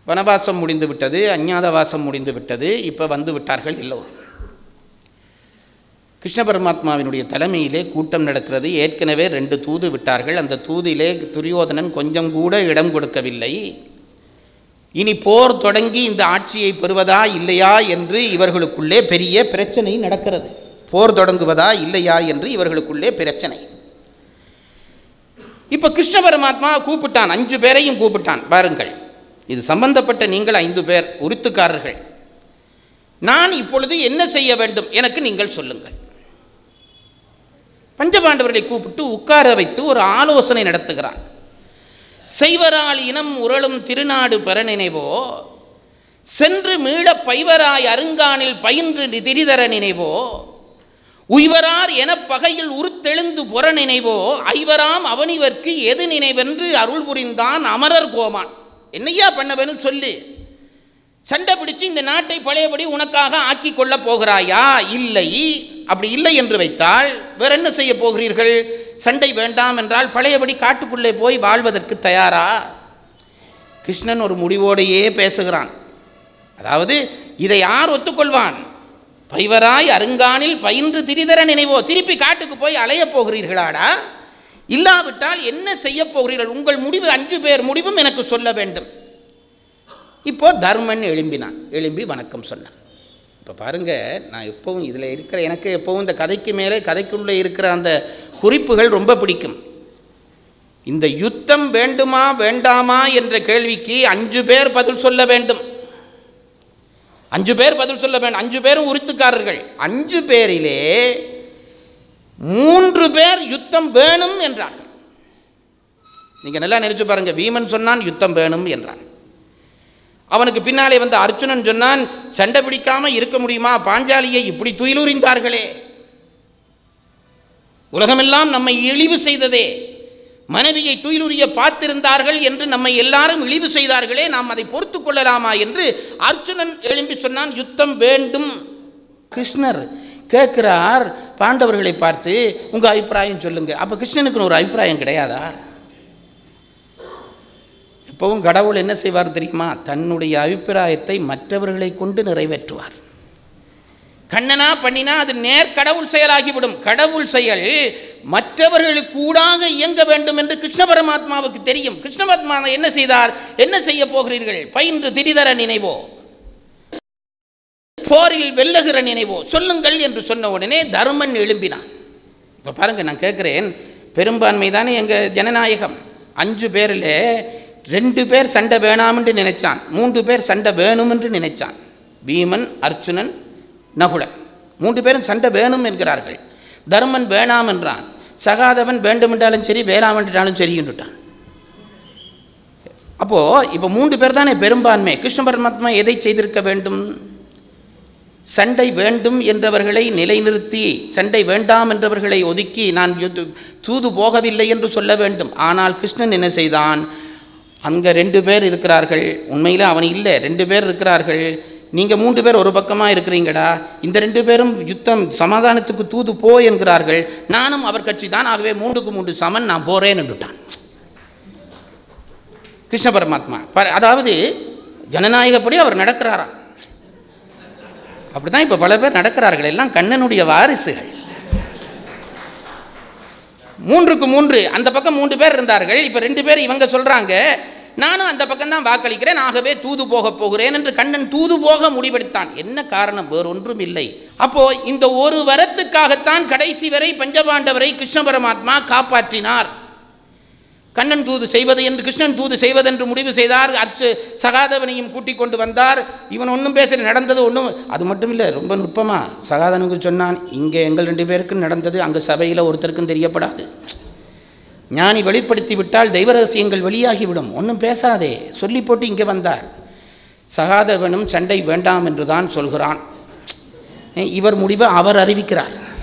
வனவாசம் முடிந்து விட்டது அஞ்ஞாதவாசம் முடிந்து விட்டது இப்போ வந்து விட்டார்கள் எல்லோரும் கிருஷ்ண பரமாத்மாவினுடைய தலைமையிலே கூட்டம் நடக்கிறது ஏற்கனவே ரெண்டு தூது விட்டார்கள் அந்த தூதிலே துரியோதனன் கொஞ்சம் கூட இடம் கொடுக்கவில்லை இனி போர் தொடங்கி இந்த ஆட்சியை பெறுவதா இல்லையா என்று இவர்களுக்குள்ளே பெரிய பிரச்சனை நடக்கிறது போர் தொடங்குவதா இல்லையா என்று இவர்களுக்குள்ளே பிரச்சனை இப்போ கிருஷ்ண பரமாத்மா கூப்பிட்டான் அஞ்சு பேரையும் கூப்பிட்டான் பாருங்கள் இது சம்பந்தப்பட்ட நீங்கள் ஐந்து பேர் உருத்துக்காரர்கள் நான் இப்பொழுது என்ன செய்ய வேண்டும் எனக்கு நீங்கள் சொல்லுங்கள் பஞ்சபாண்டவர்களை கூப்பிட்டு உட்கார வைத்து ஒரு ஆலோசனை நடத்துகிறான் செய்வரால் இனம் உரளும் திருநாடு பெற நினைவோ சென்று மீள பைவராய் அருங்கானில் பயின்று திரிதர நினைவோ உய்வரார் எனப் பகையில் உருத்தெழுந்து புற நினைவோ ஐவராம் அவனிவர்க்கு எது நினைவென்று அருள் புரிந்தான் அமரர் கோமான் என்னையா பண்ண வேணும் சொல்லு சண்டை பிடிச்சு இந்த நாட்டை பழையபடி உனக்காக ஆக்கி கொள்ளப் போகிறாயா இல்லை அப்படி இல்லை என்று வைத்தால் வேற என்ன செய்ய போகிறீர்கள் சண்டை வேண்டாம் என்றால் பழையபடி காட்டுக்குள்ளே போய் வாழ்வதற்கு தயாரா கிருஷ்ணன் ஒரு முடிவோடையே பேசுகிறான் அதாவது இதை யார் ஒத்துக்கொள்வான் பைவராய் அருங்கானில் பயின்று திரிதர நினைவோ திருப்பி காட்டுக்கு போய் அலையப் போகிறீர்களாடா இல்லாவிட்டால் என்ன செய்ய போகிறீர்கள் உங்கள் முடிவு அஞ்சு பேர் முடிவும் எனக்கு சொல்ல வேண்டும் இப்போ தர்மன் எழும்பினான் எழும்பி வணக்கம் சொன்னான் இப்போ பாருங்க நான் எப்பவும் இதில் இருக்கிற எனக்கு எப்பவும் இந்த கதைக்கு மேலே கதைக்குள்ளே இருக்கிற அந்த குறிப்புகள் ரொம்ப பிடிக்கும் இந்த யுத்தம் வேண்டுமா வேண்டாமா என்ற கேள்விக்கு அஞ்சு பேர் பதில் சொல்ல வேண்டும் அஞ்சு பேர் பதில் சொல்ல வேண்டும் அஞ்சு பேரும் உரித்துக்காரர்கள் அஞ்சு பேரிலே மூன்று பேர் யுத்தம் வேணும் என்றார்கள் நீங்க நல்லா நினைச்சு பாருங்க வீமன் சொன்னான் யுத்தம் வேணும் என்றான் அவனுக்கு பின்னாலே வந்த அர்ஜுனன் சொன்னான் சண்டை பிடிக்காம இருக்க முடியுமா பாஞ்சாலியை இப்படி துயிலுரிந்தார்களே உலகமெல்லாம் நம்மை இழிவு செய்ததே மனைவியை துயிலுரிய பார்த்திருந்தார்கள் என்று நம்மை எல்லாரும் இழிவு செய்தார்களே நாம் அதை பொறுத்து கொள்ளலாமா என்று அர்ஜுனன் எழும்பி சொன்னான் யுத்தம் வேண்டும் கிருஷ்ணர் கேட்கிறார் பாண்டவர்களை பார்த்து உங்க அபிப்பிராயம் சொல்லுங்க அப்ப கிருஷ்ணனுக்கு ஒரு அபிப்பிராயம் கிடையாதா எப்பவும் கடவுள் என்ன செய்வார் தெரியுமா தன்னுடைய அபிப்பிராயத்தை மற்றவர்களை கொண்டு நிறைவேற்றுவார் கண்ணனா பண்ணினா அது நேர் கடவுள் செயலாகிவிடும் கடவுள் செயல் மற்றவர்களுக்கு கூடாக இயங்க வேண்டும் என்று கிருஷ்ண பரமாத்மாவுக்கு தெரியும் கிருஷ்ண பரமாத்மா என்ன செய்தார் என்ன செய்ய போகிறீர்கள் பயின்று திரிதர நினைவோ போரில் வெல்லுகிற நினைவோ சொல்லுங்கள் என்று சொன்ன உடனே தருமன் எழும்பினான் இப்போ பாருங்க நான் கேட்குறேன் பெரும்பான்மை தானே எங்கள் ஜனநாயகம் அஞ்சு பேரில் ரெண்டு பேர் சண்டை வேணாம்னு நினைச்சான் மூன்று பேர் சண்டை வேணும் என்று நினைச்சான் பீமன் அர்ச்சுனன் நகுலன் மூன்று பேரும் சண்டை வேணும் என்கிறார்கள் தர்மன் வேணாம் என்றான் சகாதவன் வேண்டும் என்றாலும் சரி வேணாம் என்றாலும் சரி என்றுட்டான் அப்போ இப்போ மூன்று பேர் தானே பெரும்பான்மை கிருஷ்ண பரமாத்மா எதை செய்திருக்க வேண்டும் சண்டை வேண்டும் என்றவர்களை நிலைநிறுத்தி சண்டை வேண்டாம் என்றவர்களை ஒதுக்கி நான் யுத்த- தூது போகவில்லை என்று சொல்ல வேண்டும் ஆனால் கிருஷ்ணன் என்ன செய்தான் அங்கே ரெண்டு பேர் இருக்கிறார்கள் உண்மையில் அவன் இல்லை ரெண்டு பேர் இருக்கிறார்கள் நீங்கள் மூன்று பேர் ஒரு பக்கமாக இருக்கிறீங்கடா இந்த ரெண்டு பேரும் யுத்தம் சமாதானத்துக்கு தூது போ என்கிறார்கள் நானும் அவர் கட்சி தான் ஆகவே மூன்றுக்கு மூன்று சமன் நான் போறேன் என்றுட்டான் கிருஷ்ண பரமாத்மா ப- அதாவது ஜனநாயகப்படி அவர் நடக்கிறாராம் அப்படிதான் இப்போ பல பேர் நடக்கிறார்கள் எல்லாம் கண்ணனுடைய வாரிசுகள் மூன்றுக்கு மூன்று அந்த பக்கம் மூன்று பேர் இருந்தார்கள் இப்போ ரெண்டு பேர் இவங்க சொல்றாங்க நானும் அந்த பக்கம் தான் வாக்களிக்கிறேன் ஆகவே தூது போக போகிறேன் என்று கண்ணன் தூது போக முடிவெடுத்தான் என்ன காரணம் வேறொன்றும் இல்லை அப்போ இந்த ஒரு வரத்துக்காகத்தான் கடைசி வரை பஞ்சபாண்டவரை கிருஷ்ண பரமாத்மா காப்பாற்றினார் கண்ணன் தூது செய்வது என்று கிருஷ்ணன் தூது செய்வதென்று முடிவு செய்தார் அர்ச்சு சகாதவனையும் கூட்டிக் கொண்டு வந்தார் இவன் ஒன்றும் பேச நடந்தது ஒன்றும் அது மட்டும் இல்லை ரொம்ப நுட்பமா சகாதவனுக்கு சொன்னான் இங்கே எங்கள் ரெண்டு பேருக்கும் நடந்தது அங்கே சபையில் ஒருத்தருக்கும் தெரியப்படாது ஞானி வெளிப்படுத்தி விட்டால் தெய்வ ரகசியங்கள் வெளியாகிவிடும் ஒன்றும் பேசாதே சொல்லி போட்டு இங்கே வந்தார் சகாதவனும் சண்டை வேண்டாம் என்று தான் சொல்கிறான் இவர் முடிவை அவர் அறிவிக்கிறார்